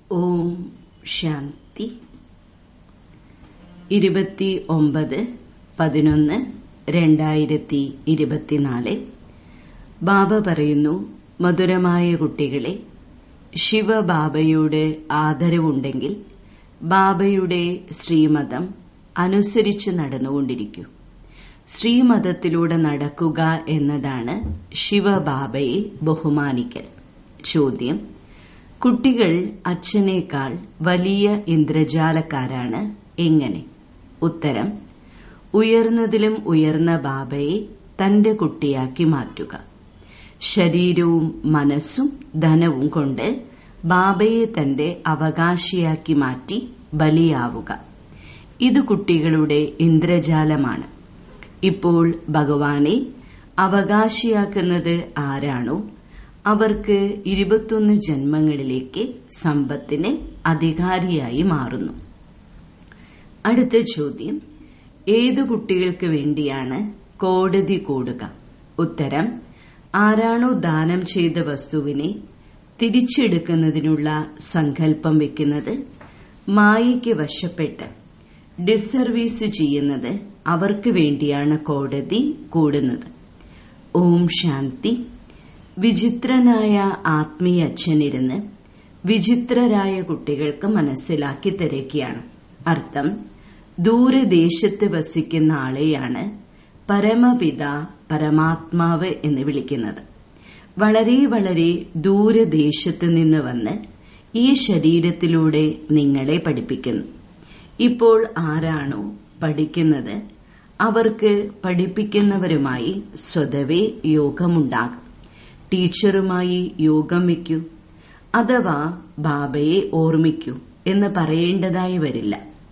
ഓം ശാന്തി ഇരുപത്തി ഒമ്പത് പതിനൊന്ന് രണ്ടായിരത്തി ഇരുപത്തിനാല് ബാബ പറയുന്നു മധുരമായ കുട്ടികളെ ശിവബാബയോട് ആദരവുണ്ടെങ്കിൽ ബാബയുടെ ശ്രീമതം അനുസരിച്ച് നടന്നുകൊണ്ടിരിക്കൂ ശ്രീമതത്തിലൂടെ നടക്കുക എന്നതാണ് ശിവബാബയെ ബഹുമാനിക്കൽ ചോദ്യം കുട്ടികൾ അച്ഛനേക്കാൾ വലിയ ഇന്ദ്രജാലക്കാരാണ് എങ്ങനെ ഉത്തരം ഉയർന്നതിലും ഉയർന്ന ബാബയെ തന്റെ കുട്ടിയാക്കി മാറ്റുക ശരീരവും മനസ്സും ധനവും കൊണ്ട് ബാബയെ തന്റെ അവകാശിയാക്കി മാറ്റി ബലിയാവുക ഇത് കുട്ടികളുടെ ഇന്ദ്രജാലമാണ് ഇപ്പോൾ ഭഗവാനെ അവകാശിയാക്കുന്നത് ആരാണോ അവർക്ക് ഇരുപത്തൊന്ന് ജന്മങ്ങളിലേക്ക് സമ്പത്തിന് അധികാരിയായി മാറുന്നു അടുത്ത ചോദ്യം ഏതു കുട്ടികൾക്ക് വേണ്ടിയാണ് കോടതി കൂടുക ഉത്തരം ആരാണോ ദാനം ചെയ്ത വസ്തുവിനെ തിരിച്ചെടുക്കുന്നതിനുള്ള സങ്കല്പം വെക്കുന്നത് മായയ്ക്ക് വശപ്പെട്ട് ഡിസർവീസ് ചെയ്യുന്നത് അവർക്ക് വേണ്ടിയാണ് കോടതി കൂടുന്നത് ഓം ശാന്തി വിചിത്രനായ ആത്മീയ അച്ഛനിരുന്ന് വിചിത്രരായ കുട്ടികൾക്ക് മനസ്സിലാക്കി തിരക്കുകയാണ് അർത്ഥം ദൂരദേശത്ത് വസിക്കുന്ന ആളെയാണ് പരമപിത പരമാത്മാവ് എന്ന് വിളിക്കുന്നത് വളരെ വളരെ ദൂരദേശത്ത് നിന്ന് വന്ന് ഈ ശരീരത്തിലൂടെ നിങ്ങളെ പഠിപ്പിക്കുന്നു ഇപ്പോൾ ആരാണോ പഠിക്കുന്നത് അവർക്ക് പഠിപ്പിക്കുന്നവരുമായി സ്വതവേ യോഗമുണ്ടാകും ടീച്ചറുമായി യോഗം വയ്ക്കൂ അഥവാ ബാബയെ ഓർമ്മിക്കൂ എന്ന് പറയേണ്ടതായി വരില്ല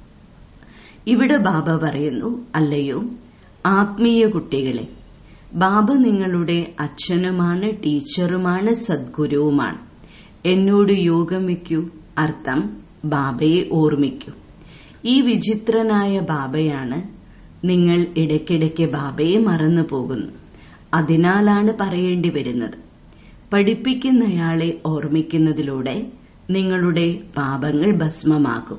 ഇവിടെ ബാബ പറയുന്നു അല്ലയോ ആത്മീയ കുട്ടികളെ ബാബ നിങ്ങളുടെ അച്ഛനുമാണ് ടീച്ചറുമാണ് സദ്ഗുരുവുമാണ് എന്നോട് യോഗം വയ്ക്കൂ അർത്ഥം ബാബയെ ഓർമ്മിക്കൂ ഈ വിചിത്രനായ ബാബയാണ് നിങ്ങൾ ഇടയ്ക്കിടയ്ക്ക് ബാബയെ മറന്നു പോകുന്നു അതിനാലാണ് പറയേണ്ടി വരുന്നത് പഠിപ്പിക്കുന്നയാളെ ഓർമ്മിക്കുന്നതിലൂടെ നിങ്ങളുടെ പാപങ്ങൾ ഭസ്മമാകും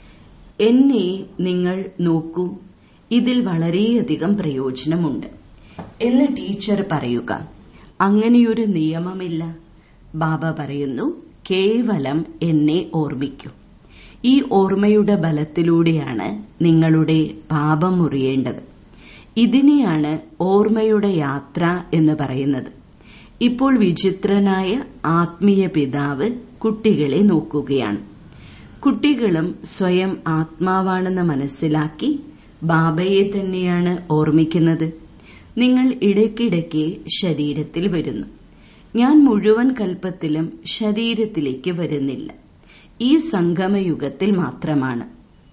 എന്നെ നിങ്ങൾ നോക്കൂ ഇതിൽ വളരെയധികം പ്രയോജനമുണ്ട് എന്ന് ടീച്ചർ പറയുക അങ്ങനെയൊരു നിയമമില്ല ബാബ പറയുന്നു കേവലം എന്നെ ഓർമ്മിക്കൂ ഈ ഓർമ്മയുടെ ബലത്തിലൂടെയാണ് നിങ്ങളുടെ പാപം മുറിയേണ്ടത് ഇതിനെയാണ് ഓർമ്മയുടെ യാത്ര എന്ന് പറയുന്നത് ഇപ്പോൾ വിചിത്രനായ ആത്മീയ പിതാവ് കുട്ടികളെ നോക്കുകയാണ് കുട്ടികളും സ്വയം ആത്മാവാണെന്ന് മനസ്സിലാക്കി ബാബയെ തന്നെയാണ് ഓർമ്മിക്കുന്നത് നിങ്ങൾ ഇടയ്ക്കിടയ്ക്ക് ശരീരത്തിൽ വരുന്നു ഞാൻ മുഴുവൻ കൽപ്പത്തിലും ശരീരത്തിലേക്ക് വരുന്നില്ല ഈ സംഗമയുഗത്തിൽ മാത്രമാണ്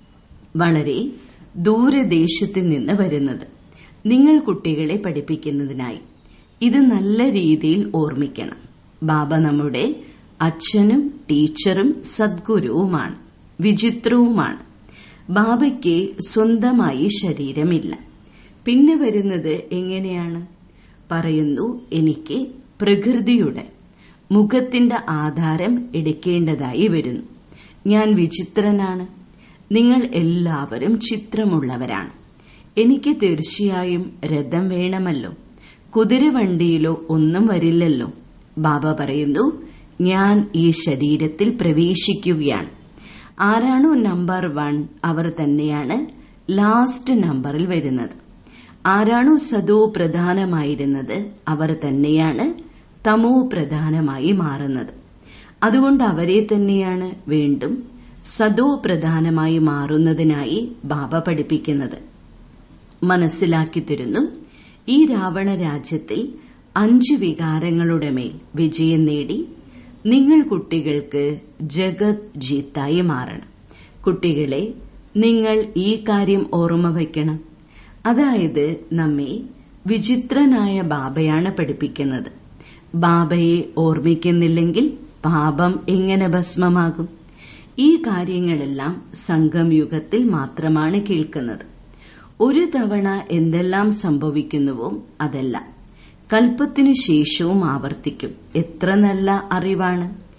വളരെ ദൂരദേശത്ത് നിന്ന് വരുന്നത് നിങ്ങൾ കുട്ടികളെ പഠിപ്പിക്കുന്നതിനായി ഇത് നല്ല രീതിയിൽ ഓർമ്മിക്കണം ബാബ നമ്മുടെ അച്ഛനും ടീച്ചറും സദ്ഗുരുവുമാണ് വിചിത്രവുമാണ് ബാബയ്ക്ക് സ്വന്തമായി ശരീരമില്ല പിന്നെ വരുന്നത് എങ്ങനെയാണ് പറയുന്നു എനിക്ക് പ്രകൃതിയുടെ മുഖത്തിന്റെ ആധാരം എടുക്കേണ്ടതായി വരുന്നു ഞാൻ വിചിത്രനാണ് നിങ്ങൾ എല്ലാവരും ചിത്രമുള്ളവരാണ് എനിക്ക് തീർച്ചയായും രഥം വേണമല്ലോ കുതിരവണ്ടിയിലോ ഒന്നും വരില്ലല്ലോ ബാബ പറയുന്നു ഞാൻ ഈ ശരീരത്തിൽ പ്രവേശിക്കുകയാണ് ആരാണോ നമ്പർ വൺ അവർ തന്നെയാണ് ലാസ്റ്റ് നമ്പറിൽ വരുന്നത് ആരാണോ സദോ പ്രധാനമായിരുന്നത് അവർ തന്നെയാണ് തമോ പ്രധാനമായി മാറുന്നത് അതുകൊണ്ട് അവരെ തന്നെയാണ് വീണ്ടും സദോ പ്രധാനമായി മാറുന്നതിനായി ബാബ പഠിപ്പിക്കുന്നത് മനസ്സിലാക്കി തരുന്നു ഈ രാവണ രാജ്യത്തിൽ അഞ്ച് വികാരങ്ങളുടെ മേൽ വിജയം നേടി നിങ്ങൾ കുട്ടികൾക്ക് ജഗത് ജീത്തായി മാറണം കുട്ടികളെ നിങ്ങൾ ഈ കാര്യം ഓർമ്മ വയ്ക്കണം അതായത് നമ്മെ വിചിത്രനായ ബാബയാണ് പഠിപ്പിക്കുന്നത് ബാബയെ ഓർമ്മിക്കുന്നില്ലെങ്കിൽ പാപം എങ്ങനെ ഭസ്മമാകും ഈ കാര്യങ്ങളെല്ലാം സംഘംയുഗത്തിൽ മാത്രമാണ് കേൾക്കുന്നത് ഒരു തവണ എന്തെല്ലാം സംഭവിക്കുന്നുവോ അതെല്ലാം കൽപ്പത്തിനു ശേഷവും ആവർത്തിക്കും എത്ര നല്ല അറിവാണ്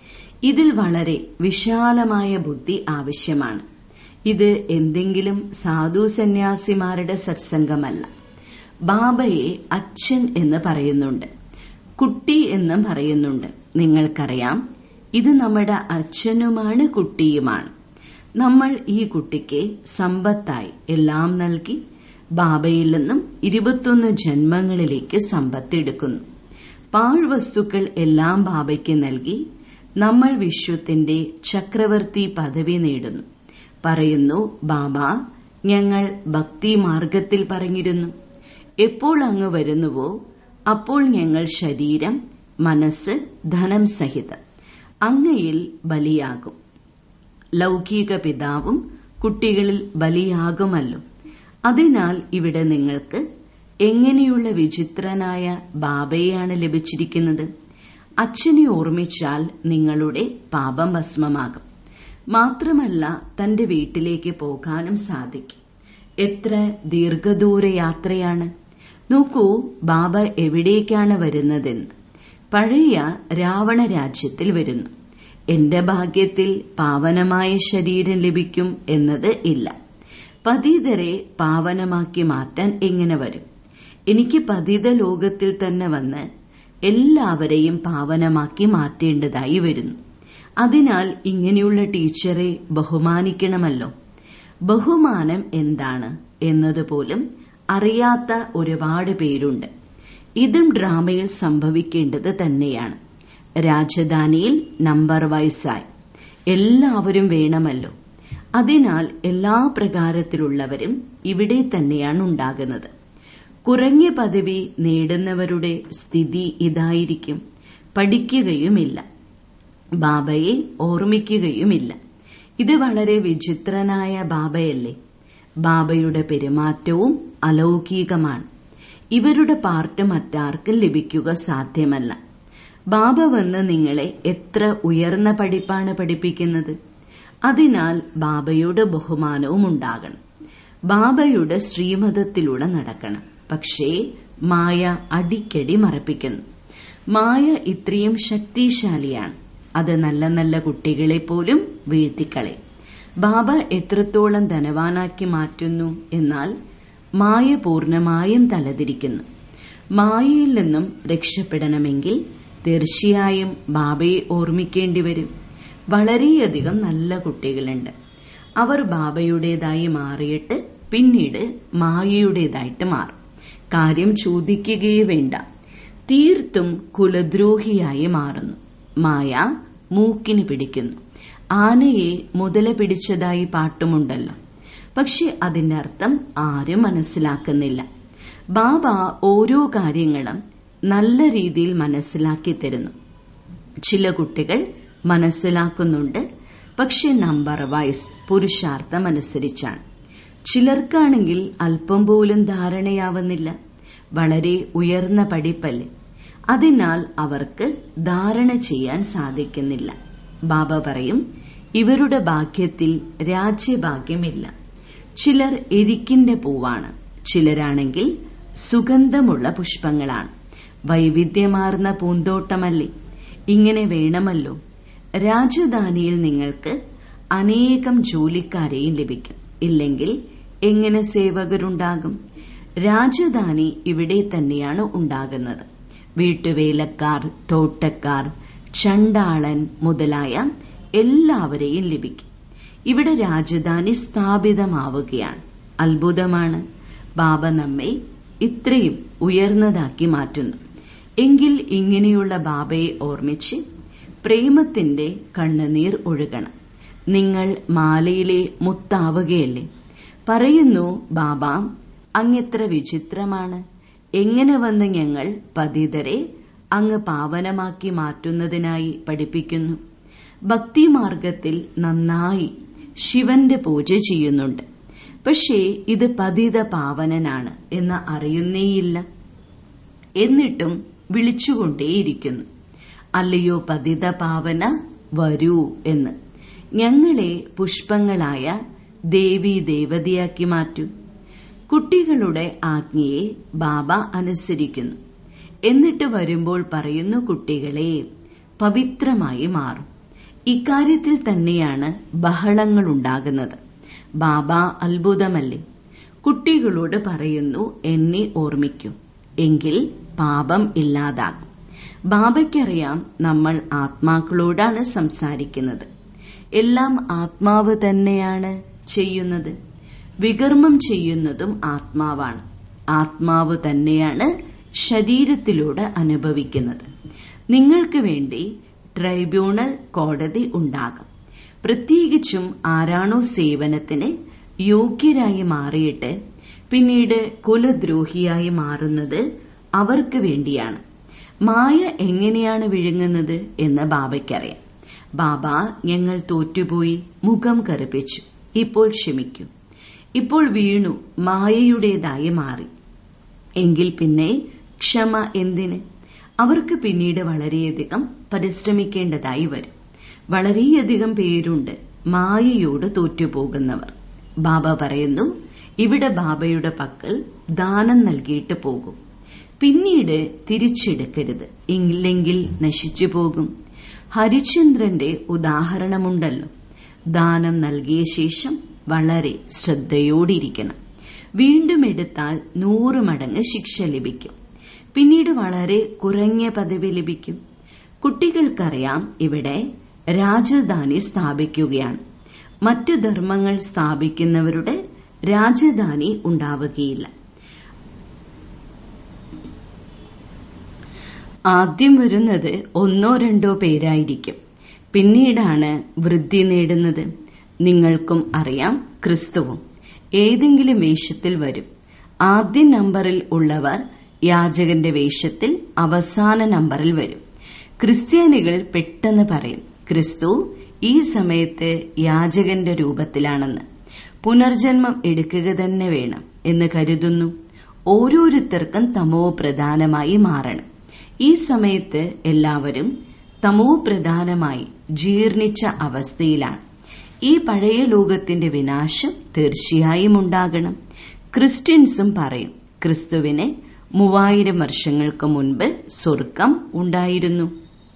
ഇതിൽ വളരെ വിശാലമായ ബുദ്ധി ആവശ്യമാണ് ഇത് എന്തെങ്കിലും സാധു സന്യാസിമാരുടെ സത്സംഗമല്ല ബാബയെ അച്ഛൻ എന്ന് പറയുന്നുണ്ട് കുട്ടി എന്നും പറയുന്നുണ്ട് നിങ്ങൾക്കറിയാം ഇത് നമ്മുടെ അച്ഛനുമാണ് കുട്ടിയുമാണ് നമ്മൾ ഈ കുട്ടിക്ക് സമ്പത്തായി എല്ലാം നൽകി ബാബയിൽ നിന്നും ഇരുപത്തൊന്ന് ജന്മങ്ങളിലേക്ക് സമ്പത്തെടുക്കുന്നു പാഴ്വസ്തുക്കൾ എല്ലാം ബാബയ്ക്ക് നൽകി നമ്മൾ വിശ്വത്തിന്റെ ചക്രവർത്തി പദവി നേടുന്നു പറയുന്നു ബാബ ഞങ്ങൾ ഭക്തി മാർഗത്തിൽ പറഞ്ഞിരുന്നു എപ്പോൾ അങ്ങ് വരുന്നുവോ അപ്പോൾ ഞങ്ങൾ ശരീരം മനസ്സ് ധനം സഹിതം അങ്ങയിൽ ബലിയാകും ലൗകിക പിതാവും കുട്ടികളിൽ ബലിയാകുമല്ലോ അതിനാൽ ഇവിടെ നിങ്ങൾക്ക് എങ്ങനെയുള്ള വിചിത്രനായ ബാബയെയാണ് ലഭിച്ചിരിക്കുന്നത് അച്ഛനെ ഓർമ്മിച്ചാൽ നിങ്ങളുടെ പാപം ഭസ്മമാകും മാത്രമല്ല തന്റെ വീട്ടിലേക്ക് പോകാനും സാധിക്കും എത്ര ദീർഘദൂര യാത്രയാണ് നോക്കൂ ബാബ എവിടേക്കാണ് വരുന്നതെന്ന് പഴയ രാവണ രാജ്യത്തിൽ വരുന്നു എന്റെ ഭാഗ്യത്തിൽ പാവനമായ ശരീരം ലഭിക്കും എന്നത് ഇല്ല പതിതരെ പാവനമാക്കി മാറ്റാൻ എങ്ങനെ വരും എനിക്ക് പതിത ലോകത്തിൽ തന്നെ വന്ന് എല്ലാവരെയും പാവനമാക്കി മാറ്റേണ്ടതായി വരുന്നു അതിനാൽ ഇങ്ങനെയുള്ള ടീച്ചറെ ബഹുമാനിക്കണമല്ലോ ബഹുമാനം എന്താണ് എന്നതുപോലും അറിയാത്ത ഒരുപാട് പേരുണ്ട് ഇതും ഡ്രാമയിൽ സംഭവിക്കേണ്ടത് തന്നെയാണ് രാജധാനിയിൽ നമ്പർ വൈസായി എല്ലാവരും വേണമല്ലോ അതിനാൽ എല്ലാ പ്രകാരത്തിലുള്ളവരും ഇവിടെ തന്നെയാണ് ഉണ്ടാകുന്നത് കുറഞ്ഞ പദവി നേടുന്നവരുടെ സ്ഥിതി ഇതായിരിക്കും പഠിക്കുകയുമില്ല ബാബയെ ഓർമ്മിക്കുകയുമില്ല ഇത് വളരെ വിചിത്രനായ ബാബയല്ലേ ബാബയുടെ പെരുമാറ്റവും അലൗകികമാണ് ഇവരുടെ പാർട്ട് മറ്റാർക്കും ലഭിക്കുക സാധ്യമല്ല ബാബ വന്ന് നിങ്ങളെ എത്ര ഉയർന്ന പഠിപ്പാണ് പഠിപ്പിക്കുന്നത് അതിനാൽ ബാബയുടെ ബഹുമാനവും ഉണ്ടാകണം ബാബയുടെ ശ്രീമതത്തിലൂടെ നടക്കണം പക്ഷേ മായ അടിക്കടി മറപ്പിക്കുന്നു മായ ഇത്രയും ശക്തിശാലിയാണ് അത് നല്ല നല്ല കുട്ടികളെ പോലും വീഴ്ത്തിക്കളെ ബാബ എത്രത്തോളം ധനവാനാക്കി മാറ്റുന്നു എന്നാൽ മായ പൂർണമായും തലതിരിക്കുന്നു മായയിൽ നിന്നും രക്ഷപ്പെടണമെങ്കിൽ തീർച്ചയായും ബാബയെ ഓർമ്മിക്കേണ്ടി വരും വളരെയധികം നല്ല കുട്ടികളുണ്ട് അവർ ബാബയുടേതായി മാറിയിട്ട് പിന്നീട് മായയുടേതായിട്ട് മാറും കാര്യം ചോദിക്കുകയേ വേണ്ട തീർത്തും കുലദ്രോഹിയായി മാറുന്നു മായ മൂക്കിന് പിടിക്കുന്നു ആനയെ മുതല പിടിച്ചതായി പാട്ടുമുണ്ടല്ലോ പക്ഷെ അതിന്റെ അർത്ഥം ആരും മനസ്സിലാക്കുന്നില്ല ബാബ ഓരോ കാര്യങ്ങളും നല്ല രീതിയിൽ മനസ്സിലാക്കി തരുന്നു ചില കുട്ടികൾ മനസ്സിലാക്കുന്നുണ്ട് പക്ഷെ നമ്പർ വൈസ് പുരുഷാർത്ഥം അനുസരിച്ചാണ് ചിലർക്കാണെങ്കിൽ അല്പം പോലും ധാരണയാവുന്നില്ല വളരെ ഉയർന്ന പഠിപ്പല്ലേ അതിനാൽ അവർക്ക് ധാരണ ചെയ്യാൻ സാധിക്കുന്നില്ല ബാബ പറയും ഇവരുടെ ഭാഗ്യത്തിൽ രാജ്യഭാഗ്യമില്ല ചിലർ എരിക്കിന്റെ പൂവാണ് ചിലരാണെങ്കിൽ സുഗന്ധമുള്ള പുഷ്പങ്ങളാണ് വൈവിധ്യമാർന്ന പൂന്തോട്ടമല്ലേ ഇങ്ങനെ വേണമല്ലോ രാജധാനിയിൽ നിങ്ങൾക്ക് അനേകം ജോലിക്കാരെയും ലഭിക്കും ഇല്ലെങ്കിൽ എങ്ങനെ സേവകരുണ്ടാകും രാജധാനി ഇവിടെ തന്നെയാണ് ഉണ്ടാകുന്നത് വീട്ടുവേലക്കാർ തോട്ടക്കാർ ചണ്ടാളൻ മുതലായ എല്ലാവരെയും ലഭിക്കും ഇവിടെ രാജധാനി സ്ഥാപിതമാവുകയാണ് അത്ഭുതമാണ് ബാബ നമ്മെ ഇത്രയും ഉയർന്നതാക്കി മാറ്റുന്നു എങ്കിൽ ഇങ്ങനെയുള്ള ബാബയെ ഓർമ്മിച്ച് പ്രേമത്തിന്റെ കണ്ണുനീർ ഒഴുകണം നിങ്ങൾ മാലയിലെ മുത്താവുകയല്ലേ പറയുന്നു ബാബ അങ്ങെത്ര വിചിത്രമാണ് എങ്ങനെ വന്ന് ഞങ്ങൾ പതിതരെ അങ്ങ് പാവനമാക്കി മാറ്റുന്നതിനായി പഠിപ്പിക്കുന്നു ഭക്തിമാർഗത്തിൽ നന്നായി ശിവന്റെ പൂജ ചെയ്യുന്നുണ്ട് പക്ഷേ ഇത് പതിത പാവനനാണ് എന്ന് അറിയുന്നേയില്ല എന്നിട്ടും വിളിച്ചുകൊണ്ടേയിരിക്കുന്നു അല്ലയോ പതിത പാവന വരൂ എന്ന് ഞങ്ങളെ പുഷ്പങ്ങളായ ദേവി ദേവതയാക്കി മാറ്റൂ കുട്ടികളുടെ ആജ്ഞയെ ബാബ അനുസരിക്കുന്നു എന്നിട്ട് വരുമ്പോൾ പറയുന്നു കുട്ടികളെ പവിത്രമായി മാറും ഇക്കാര്യത്തിൽ തന്നെയാണ് ബഹളങ്ങൾ ഉണ്ടാകുന്നത് ബാബ അത്ഭുതമല്ലേ കുട്ടികളോട് പറയുന്നു എന്നെ ഓർമ്മിക്കൂ എങ്കിൽ പാപം ഇല്ലാതാകും ബാബയ്ക്കറിയാം നമ്മൾ ആത്മാക്കളോടാണ് സംസാരിക്കുന്നത് എല്ലാം ആത്മാവ് തന്നെയാണ് ചെയ്യുന്നത് വികർമ്മം ചെയ്യുന്നതും ആത്മാവാണ് ആത്മാവ് തന്നെയാണ് ശരീരത്തിലൂടെ അനുഭവിക്കുന്നത് നിങ്ങൾക്ക് വേണ്ടി ട്രൈബ്യൂണൽ കോടതി ഉണ്ടാകും പ്രത്യേകിച്ചും ആരാണോ സേവനത്തിന് യോഗ്യരായി മാറിയിട്ട് പിന്നീട് കുലദ്രോഹിയായി മാറുന്നത് അവർക്ക് വേണ്ടിയാണ് മായ എങ്ങനെയാണ് വിഴുങ്ങുന്നത് എന്ന് ബാബയ്ക്കറിയാം ബാബ ഞങ്ങൾ തോറ്റുപോയി മുഖം കറുപ്പിച്ചു ഇപ്പോൾ ക്ഷമിക്കൂ ഇപ്പോൾ വീണു മായയുടേതായി മാറി എങ്കിൽ പിന്നെ ക്ഷമ എന്തിന് അവർക്ക് പിന്നീട് വളരെയധികം പരിശ്രമിക്കേണ്ടതായി വരും വളരെയധികം പേരുണ്ട് മായയോട് തോറ്റുപോകുന്നവർ ബാബ പറയുന്നു ഇവിടെ ബാബയുടെ പക്കൽ ദാനം നൽകിയിട്ട് പോകും പിന്നീട് തിരിച്ചെടുക്കരുത് ഇല്ലെങ്കിൽ നശിച്ചു പോകും ഹരിചന്ദ്രന്റെ ഉദാഹരണമുണ്ടല്ലോ ദാനം നൽകിയ ശേഷം വളരെ ശ്രദ്ധയോടിരിക്കണം വീണ്ടും എടുത്താൽ നൂറ് മടങ്ങ് ശിക്ഷ ലഭിക്കും പിന്നീട് വളരെ കുറഞ്ഞ പദവി ലഭിക്കും കുട്ടികൾക്കറിയാം ഇവിടെ രാജധാനി സ്ഥാപിക്കുകയാണ് മറ്റു ധർമ്മങ്ങൾ സ്ഥാപിക്കുന്നവരുടെ രാജധാനി ഉണ്ടാവുകയില്ല ആദ്യം വരുന്നത് ഒന്നോ രണ്ടോ പേരായിരിക്കും പിന്നീടാണ് വൃദ്ധി നേടുന്നത് നിങ്ങൾക്കും അറിയാം ക്രിസ്തുവും ഏതെങ്കിലും വേഷത്തിൽ വരും ആദ്യ നമ്പറിൽ ഉള്ളവർ യാചകന്റെ വേഷത്തിൽ അവസാന നമ്പറിൽ വരും ക്രിസ്ത്യാനികൾ പെട്ടെന്ന് പറയും ക്രിസ്തു ഈ സമയത്ത് യാചകന്റെ രൂപത്തിലാണെന്ന് പുനർജന്മം എടുക്കുക തന്നെ വേണം എന്ന് കരുതുന്നു ഓരോരുത്തർക്കും തമോ പ്രധാനമായി മാറണം ഈ സമയത്ത് എല്ലാവരും തമോ പ്രധാനമായി ജീർണിച്ച അവസ്ഥയിലാണ് ഈ പഴയ ലോകത്തിന്റെ വിനാശം തീർച്ചയായും ഉണ്ടാകണം ക്രിസ്ത്യൻസും പറയും ക്രിസ്തുവിന് മൂവായിരം വർഷങ്ങൾക്ക് മുൻപ് സ്വർഗം ഉണ്ടായിരുന്നു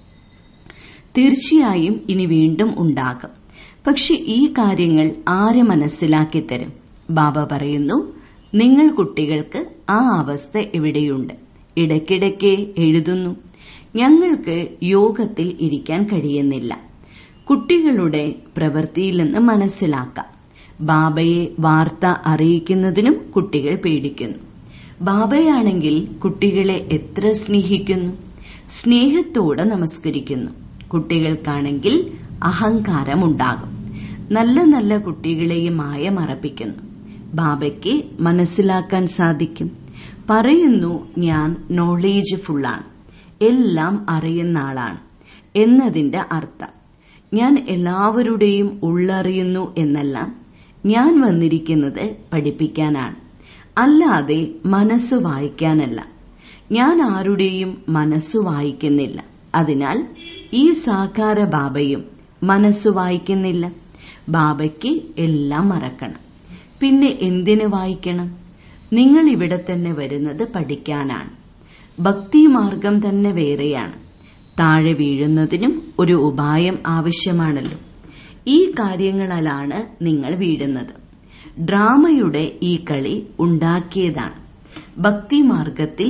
തീർച്ചയായും ഇനി വീണ്ടും ഉണ്ടാകും പക്ഷെ ഈ കാര്യങ്ങൾ ആര് മനസ്സിലാക്കി തരും ബാബ പറയുന്നു നിങ്ങൾ കുട്ടികൾക്ക് ആ അവസ്ഥ ഇവിടെയുണ്ട് ഇടയ്ക്കിടയ്ക്ക് എഴുതുന്നു ഞങ്ങൾക്ക് യോഗത്തിൽ ഇരിക്കാൻ കഴിയുന്നില്ല കുട്ടികളുടെ പ്രവൃത്തിയിൽ നിന്ന് മനസ്സിലാക്കാം ബാബയെ വാർത്ത അറിയിക്കുന്നതിനും കുട്ടികൾ പേടിക്കുന്നു ബാബയാണെങ്കിൽ കുട്ടികളെ എത്ര സ്നേഹിക്കുന്നു സ്നേഹത്തോടെ നമസ്കരിക്കുന്നു കുട്ടികൾക്കാണെങ്കിൽ അഹങ്കാരമുണ്ടാകും നല്ല നല്ല കുട്ടികളെയും മായ മറപ്പിക്കുന്നു ബാബയ്ക്ക് മനസ്സിലാക്കാൻ സാധിക്കും പറയുന്നു ഞാൻ നോളേജ് ഫുള്ളാണ് എല്ലാം അറിയുന്ന ആളാണ് എന്നതിന്റെ അർത്ഥം ഞാൻ എല്ലാവരുടെയും ഉള്ളറിയുന്നു എന്നല്ല ഞാൻ വന്നിരിക്കുന്നത് പഠിപ്പിക്കാനാണ് അല്ലാതെ മനസ്സ് വായിക്കാനല്ല ഞാൻ ആരുടെയും മനസ്സ് വായിക്കുന്നില്ല അതിനാൽ ഈ സാകാര ബാബയും മനസ്സ് വായിക്കുന്നില്ല ബാബയ്ക്ക് എല്ലാം മറക്കണം പിന്നെ എന്തിനു വായിക്കണം നിങ്ങൾ ഇവിടെ തന്നെ വരുന്നത് പഠിക്കാനാണ് ഭക്തിമാർഗം തന്നെ വേറെയാണ് താഴെ വീഴുന്നതിനും ഒരു ഉപായം ആവശ്യമാണല്ലോ ഈ കാര്യങ്ങളാലാണ് നിങ്ങൾ വീഴുന്നത് ഡ്രാമയുടെ ഈ കളി ഉണ്ടാക്കിയതാണ് ഭക്തിമാർഗത്തിൽ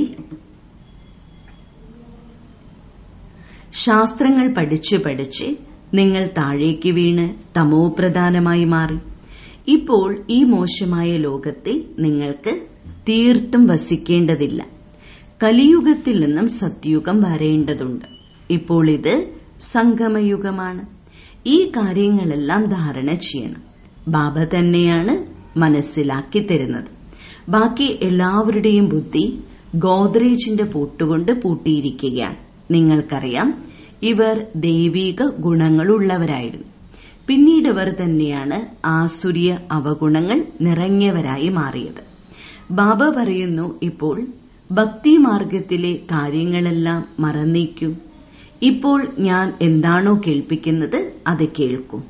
ശാസ്ത്രങ്ങൾ പഠിച്ചു പഠിച്ച് നിങ്ങൾ താഴേക്ക് വീണ് തമോ പ്രധാനമായി മാറി ഇപ്പോൾ ഈ മോശമായ ലോകത്തിൽ നിങ്ങൾക്ക് തീർത്തും വസിക്കേണ്ടതില്ല കലിയുഗത്തിൽ നിന്നും സത്യുഗം വരേണ്ടതുണ്ട് ഇപ്പോൾ ഇത് സംഗമയുഗമാണ് ഈ കാര്യങ്ങളെല്ലാം ധാരണ ചെയ്യണം ബാബ തന്നെയാണ് മനസ്സിലാക്കി തരുന്നത് ബാക്കി എല്ലാവരുടെയും ബുദ്ധി ഗോദ്രേജിന്റെ പൂട്ടുകൊണ്ട് പൂട്ടിയിരിക്കുകയാണ് നിങ്ങൾക്കറിയാം ഇവർ ദൈവീക ഗുണങ്ങളുള്ളവരായിരുന്നു പിന്നീട് ഇവർ തന്നെയാണ് ആസുര്യ അവഗുണങ്ങൾ നിറഞ്ഞവരായി മാറിയത് ബാബ പറയുന്നു ഇപ്പോൾ ഭക്തിമാർഗത്തിലെ കാര്യങ്ങളെല്ലാം മറന്നേക്കൂ ഇപ്പോൾ ഞാൻ എന്താണോ കേൾപ്പിക്കുന്നത് അത് കേൾക്കൂ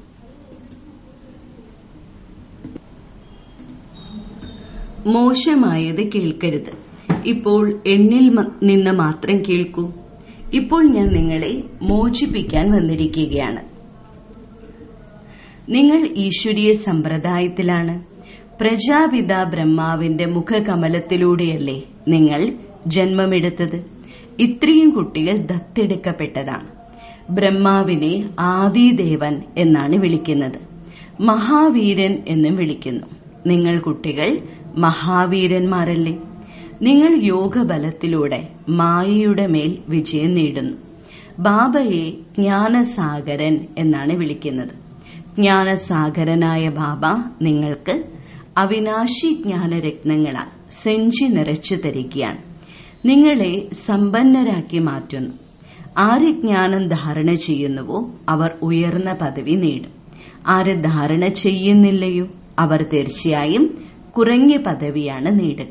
മോശമായത് കേൾക്കരുത് ഇപ്പോൾ എന്നിൽ നിന്ന് മാത്രം കേൾക്കൂ ഇപ്പോൾ ഞാൻ നിങ്ങളെ മോചിപ്പിക്കാൻ വന്നിരിക്കുകയാണ് നിങ്ങൾ ഈശ്വരീയ സമ്പ്രദായത്തിലാണ് പ്രജാപിത ബ്രഹ്മാവിന്റെ മുഖകമലത്തിലൂടെയല്ലേ നിങ്ങൾ ജന്മമെടുത്തത് ഇത്രയും കുട്ടികൾ ദത്തെടുക്കപ്പെട്ടതാണ് ബ്രഹ്മാവിനെ ആദിദേവൻ എന്നാണ് വിളിക്കുന്നത് മഹാവീരൻ എന്നും വിളിക്കുന്നു നിങ്ങൾ കുട്ടികൾ മഹാവീരന്മാരല്ലേ നിങ്ങൾ യോഗബലത്തിലൂടെ മായയുടെ മേൽ വിജയം നേടുന്നു ബാബയെ ജ്ഞാനസാഗരൻ എന്നാണ് വിളിക്കുന്നത് ജ്ഞാനസാഗരനായ ബാബ നിങ്ങൾക്ക് അവിനാശി ജ്ഞാനരത്നങ്ങളാൽ സെഞ്ചി നിറച്ചു തരികയാണ് നിങ്ങളെ സമ്പന്നരാക്കി മാറ്റുന്നു ആര് ജ്ഞാനം ധാരണ ചെയ്യുന്നുവോ അവർ ഉയർന്ന പദവി നേടും ആര് ധാരണ ചെയ്യുന്നില്ലയോ അവർ തീർച്ചയായും കുറഞ്ഞ പദവിയാണ് നേടുക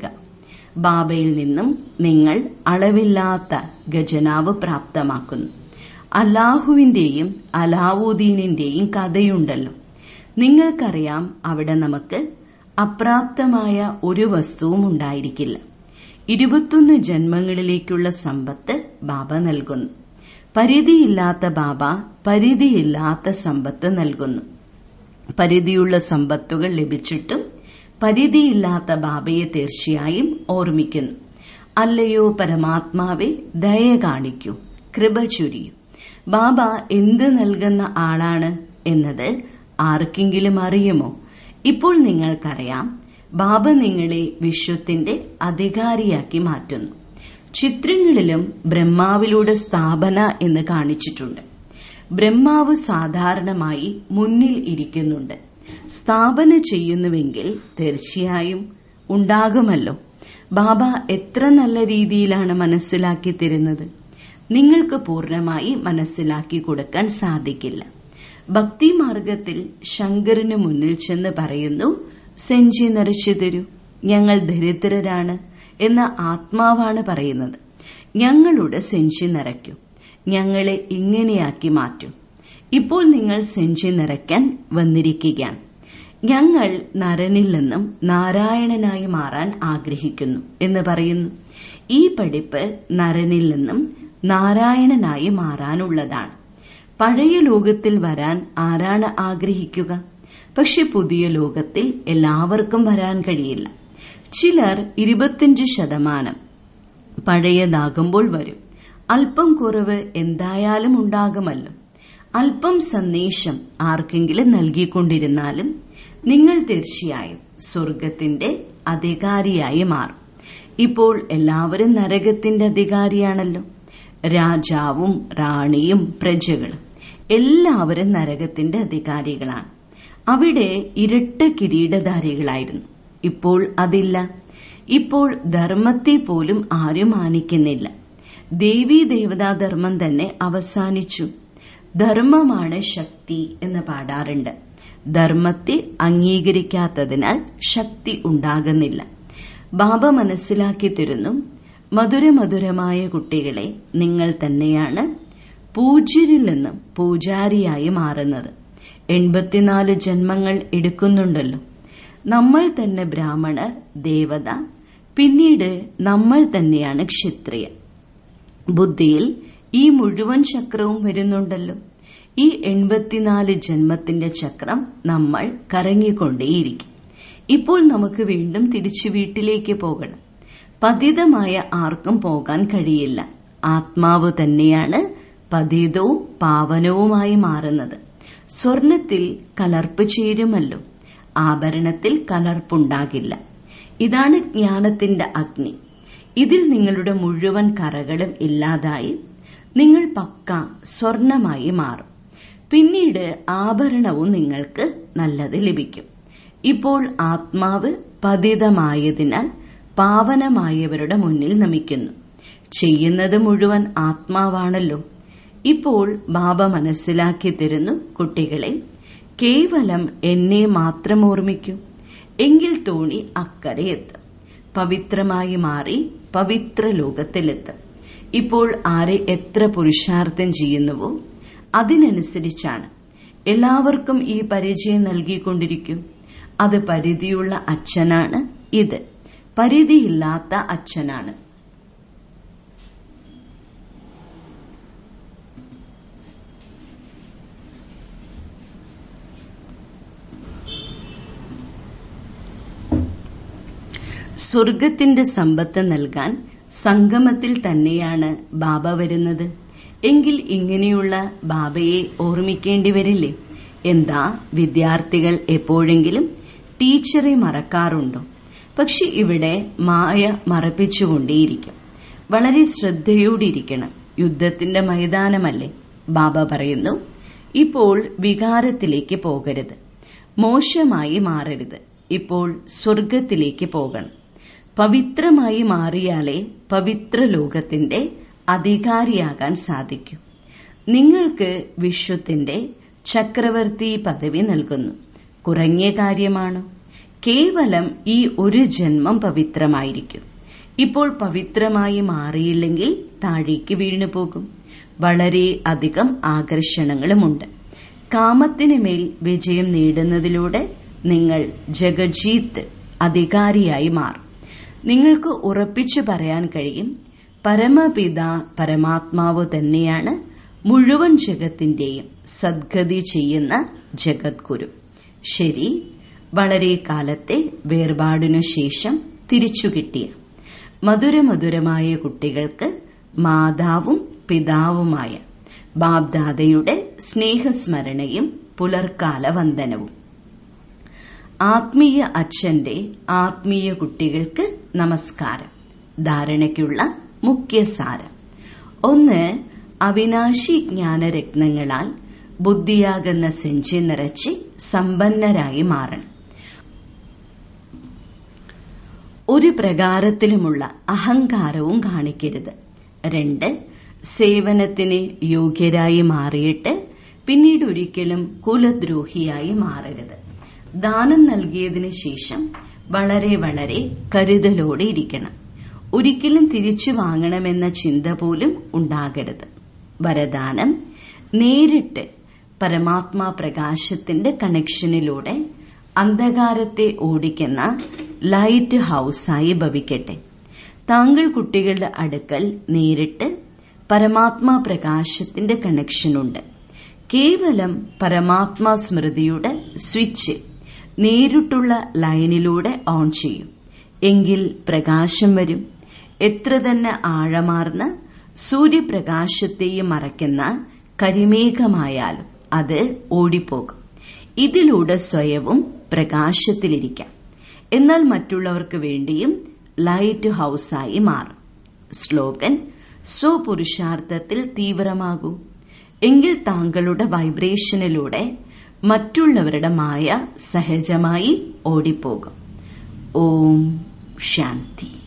ബാബയിൽ നിന്നും നിങ്ങൾ അളവില്ലാത്ത ഖജനാവ് പ്രാപ്തമാക്കുന്നു അല്ലാഹുവിന്റെയും അലാവുദ്ദീനിന്റെയും കഥയുണ്ടല്ലോ നിങ്ങൾക്കറിയാം അവിടെ നമുക്ക് അപ്രാപ്തമായ ഒരു വസ്തുവും ഉണ്ടായിരിക്കില്ല ഇരുപത്തൊന്ന് ജന്മങ്ങളിലേക്കുള്ള സമ്പത്ത് ബാബ നൽകുന്നു പരിധിയില്ലാത്ത ബാബ പരിധിയില്ലാത്ത സമ്പത്ത് നൽകുന്നു പരിധിയുള്ള സമ്പത്തുകൾ ലഭിച്ചിട്ടും പരിധിയില്ലാത്ത ബാബയെ തീർച്ചയായും ഓർമ്മിക്കുന്നു അല്ലയോ പരമാത്മാവെ ദയ കാണിക്കൂ കൃപ ചുരിയൂ ബാബ എന്ത് നൽകുന്ന ആളാണ് എന്നത് ആർക്കെങ്കിലും അറിയുമോ ഇപ്പോൾ നിങ്ങൾക്കറിയാം ബാബ നിങ്ങളെ വിശ്വത്തിന്റെ അധികാരിയാക്കി മാറ്റുന്നു ചിത്രങ്ങളിലും ബ്രഹ്മാവിലൂടെ സ്ഥാപന എന്ന് കാണിച്ചിട്ടുണ്ട് ബ്രഹ്മാവ് സാധാരണമായി മുന്നിൽ ഇരിക്കുന്നുണ്ട് സ്ഥാപന ചെയ്യുന്നുവെങ്കിൽ തീർച്ചയായും ഉണ്ടാകുമല്ലോ ബാബ എത്ര നല്ല രീതിയിലാണ് മനസ്സിലാക്കി തരുന്നത് നിങ്ങൾക്ക് പൂർണ്ണമായി മനസ്സിലാക്കി കൊടുക്കാൻ സാധിക്കില്ല ഭക്തിമാർഗത്തിൽ ശങ്കരന് മുന്നിൽ ചെന്ന് പറയുന്നു സെഞ്ചി നിറച്ചു തരൂ ഞങ്ങൾ ദരിദ്രരാണ് എന്ന ആത്മാവാണ് പറയുന്നത് ഞങ്ങളുടെ സെഞ്ചി നിറയ്ക്കൂ ഞങ്ങളെ ഇങ്ങനെയാക്കി മാറ്റും ഇപ്പോൾ നിങ്ങൾ സെഞ്ചി നിറയ്ക്കാൻ വന്നിരിക്കുകയാണ് ഞങ്ങൾ നരനിൽ നിന്നും നാരായണനായി മാറാൻ ആഗ്രഹിക്കുന്നു എന്ന് പറയുന്നു ഈ പഠിപ്പ് നരനിൽ നിന്നും നാരായണനായി മാറാനുള്ളതാണ് പഴയ ലോകത്തിൽ വരാൻ ആരാണ് ആഗ്രഹിക്കുക പക്ഷെ പുതിയ ലോകത്തിൽ എല്ലാവർക്കും വരാൻ കഴിയില്ല ചിലർ ഇരുപത്തിയഞ്ച് ശതമാനം പഴയതാകുമ്പോൾ വരും അല്പം കുറവ് എന്തായാലും ഉണ്ടാകുമല്ലോ അല്പം സന്ദേശം ആർക്കെങ്കിലും നൽകിക്കൊണ്ടിരുന്നാലും നിങ്ങൾ തീർച്ചയായും സ്വർഗത്തിന്റെ അധികാരിയായി മാറും ഇപ്പോൾ എല്ലാവരും നരകത്തിന്റെ അധികാരിയാണല്ലോ രാജാവും റാണിയും പ്രജകളും എല്ലാവരും നരകത്തിന്റെ അധികാരികളാണ് അവിടെ ഇരട്ട കിരീടധാരികളായിരുന്നു ഇപ്പോൾ അതില്ല ഇപ്പോൾ ധർമ്മത്തെ പോലും ആരും മാനിക്കുന്നില്ല ദേവീ ദേവതാ ധർമ്മം തന്നെ അവസാനിച്ചു ധർമ്മമാണ് ശക്തി എന്ന് പാടാറുണ്ട് ധർമ്മത്തെ അംഗീകരിക്കാത്തതിനാൽ ശക്തി ഉണ്ടാകുന്നില്ല ബാബ മനസ്സിലാക്കി തരുന്നു മധുരമധുരമായ കുട്ടികളെ നിങ്ങൾ തന്നെയാണ് പൂജ്യരിൽ നിന്നും പൂജാരിയായി മാറുന്നത് എൺപത്തിനാല് ജന്മങ്ങൾ എടുക്കുന്നുണ്ടല്ലോ നമ്മൾ തന്നെ ബ്രാഹ്മണർ ദേവത പിന്നീട് നമ്മൾ തന്നെയാണ് ക്ഷത്രിയ ബുദ്ധിയിൽ ഈ മുഴുവൻ ചക്രവും വരുന്നുണ്ടല്ലോ ഈ എൺപത്തിനാല് ജന്മത്തിന്റെ ചക്രം നമ്മൾ കറങ്ങിക്കൊണ്ടേയിരിക്കും ഇപ്പോൾ നമുക്ക് വീണ്ടും തിരിച്ചു വീട്ടിലേക്ക് പോകണം പതിതമായ ആർക്കും പോകാൻ കഴിയില്ല ആത്മാവ് തന്നെയാണ് പതിതവും പാവനവുമായി മാറുന്നത് സ്വർണത്തിൽ കലർപ്പ് ചേരുമല്ലോ ആഭരണത്തിൽ കലർപ്പുണ്ടാകില്ല ഇതാണ് ജ്ഞാനത്തിന്റെ അഗ്നി ഇതിൽ നിങ്ങളുടെ മുഴുവൻ കറകളും ഇല്ലാതായി നിങ്ങൾ പക്ക സ്വർണമായി മാറും പിന്നീട് ആഭരണവും നിങ്ങൾക്ക് നല്ലത് ലഭിക്കും ഇപ്പോൾ ആത്മാവ് പതിതമായതിനാൽ പാവനമായവരുടെ മുന്നിൽ നമിക്കുന്നു ചെയ്യുന്നത് മുഴുവൻ ആത്മാവാണല്ലോ ഇപ്പോൾ ബാബ മനസ്സിലാക്കി തരുന്നു കുട്ടികളെ കേവലം എന്നെ മാത്രം ഓർമ്മിക്കൂ എങ്കിൽ തോണി അക്കരെ എത്തും പവിത്രമായി മാറി പവിത്ര ലോകത്തിലെത്തും ഇപ്പോൾ ആരെ എത്ര പുരുഷാർത്ഥം ചെയ്യുന്നുവോ അതിനനുസരിച്ചാണ് എല്ലാവർക്കും ഈ പരിചയം നൽകിക്കൊണ്ടിരിക്കും അത് പരിധിയുള്ള അച്ഛനാണ് ഇത് പരിധിയില്ലാത്ത അച്ഛനാണ് സ്വർഗത്തിന്റെ സമ്പത്ത് നൽകാൻ സംഗമത്തിൽ തന്നെയാണ് ബാബ വരുന്നത് എങ്കിൽ ഇങ്ങനെയുള്ള ബാബയെ ഓർമ്മിക്കേണ്ടി വരില്ലേ എന്താ വിദ്യാർത്ഥികൾ എപ്പോഴെങ്കിലും ടീച്ചറെ മറക്കാറുണ്ടോ പക്ഷെ ഇവിടെ മായ മറപ്പിച്ചുകൊണ്ടേയിരിക്കും വളരെ ശ്രദ്ധയോടിരിക്കണം യുദ്ധത്തിന്റെ മൈതാനമല്ലേ ബാബ പറയുന്നു ഇപ്പോൾ വികാരത്തിലേക്ക് പോകരുത് മോശമായി മാറരുത് ഇപ്പോൾ സ്വർഗത്തിലേക്ക് പോകണം പവിത്രമായി മാറിയാലേ പവിത്ര ലോകത്തിന്റെ അധികാരിയാകാൻ സാധിക്കൂ നിങ്ങൾക്ക് വിശ്വത്തിന്റെ ചക്രവർത്തി പദവി നൽകുന്നു കുറഞ്ഞ കാര്യമാണോ കേവലം ഈ ഒരു ജന്മം പവിത്രമായിരിക്കും ഇപ്പോൾ പവിത്രമായി മാറിയില്ലെങ്കിൽ താഴേക്ക് വീണു പോകും വളരെ അധികം ആകർഷണങ്ങളുമുണ്ട് കാമത്തിന് മേൽ വിജയം നേടുന്നതിലൂടെ നിങ്ങൾ ജഗജീത്ത് അധികാരിയായി മാറും നിങ്ങൾക്ക് ഉറപ്പിച്ചു പറയാൻ കഴിയും പരമപിത പരമാത്മാവ് തന്നെയാണ് മുഴുവൻ ജഗത്തിന്റെയും സദ്ഗതി ചെയ്യുന്ന ജഗദ്ഗുരു ശരി വളരെ കാലത്തെ വേർപാടിനു ശേഷം തിരിച്ചു കിട്ടിയ മധുരമധുരമായ കുട്ടികൾക്ക് മാതാവും പിതാവുമായ ബാബ്ദാദയുടെ സ്നേഹസ്മരണയും പുലർക്കാല വന്ദനവും ആത്മീയ അച്ഛന്റെ ആത്മീയ കുട്ടികൾക്ക് നമസ്കാരം ധാരണയ്ക്കുള്ള മുഖ്യസാരം ഒന്ന് അവിനാശി ജ്ഞാനരത്നങ്ങളാൽ ബുദ്ധിയാകുന്ന സെഞ്ചി നിറച്ച് സമ്പന്നരായി മാറണം ഒരു പ്രകാരത്തിലുമുള്ള അഹങ്കാരവും കാണിക്കരുത് രണ്ട് സേവനത്തിന് യോഗ്യരായി മാറിയിട്ട് പിന്നീട് ഒരിക്കലും കുലദ്രോഹിയായി മാറരുത് ദാനം നൽകിയതിനു ശേഷം വളരെ വളരെ കരുതലോടെ ഇരിക്കണം ഒരിക്കലും തിരിച്ചു വാങ്ങണമെന്ന ചിന്ത പോലും ഉണ്ടാകരുത് വരദാനം നേരിട്ട് പരമാത്മാ പ്രകാശത്തിന്റെ കണക്ഷനിലൂടെ അന്ധകാരത്തെ ഓടിക്കുന്ന ലൈറ്റ് ഹൌസായി ഭവിക്കട്ടെ താങ്കൾ കുട്ടികളുടെ അടുക്കൽ നേരിട്ട് പരമാത്മാ പ്രകാശത്തിന്റെ കണക്ഷനുണ്ട് കേവലം പരമാത്മാ സ്മൃതിയുടെ സ്വിച്ച് നേരിട്ടുള്ള ലൈനിലൂടെ ഓൺ ചെയ്യും എങ്കിൽ പ്രകാശം വരും എത്ര തന്നെ ആഴമാർന്ന സൂര്യപ്രകാശത്തെയും മറയ്ക്കുന്ന കരിമേഘമായാലും അത് ഓടിപ്പോകും ഇതിലൂടെ സ്വയവും പ്രകാശത്തിലിരിക്കാം എന്നാൽ മറ്റുള്ളവർക്ക് വേണ്ടിയും ലൈറ്റ് ഹൌസായി മാറും സ്ലോഗൻ സ്വപുരുഷാർത്ഥത്തിൽ തീവ്രമാകൂ എങ്കിൽ താങ്കളുടെ വൈബ്രേഷനിലൂടെ മറ്റുള്ളവരുടെ മായ സഹജമായി ഓടിപ്പോകും ഓം ശാന്തി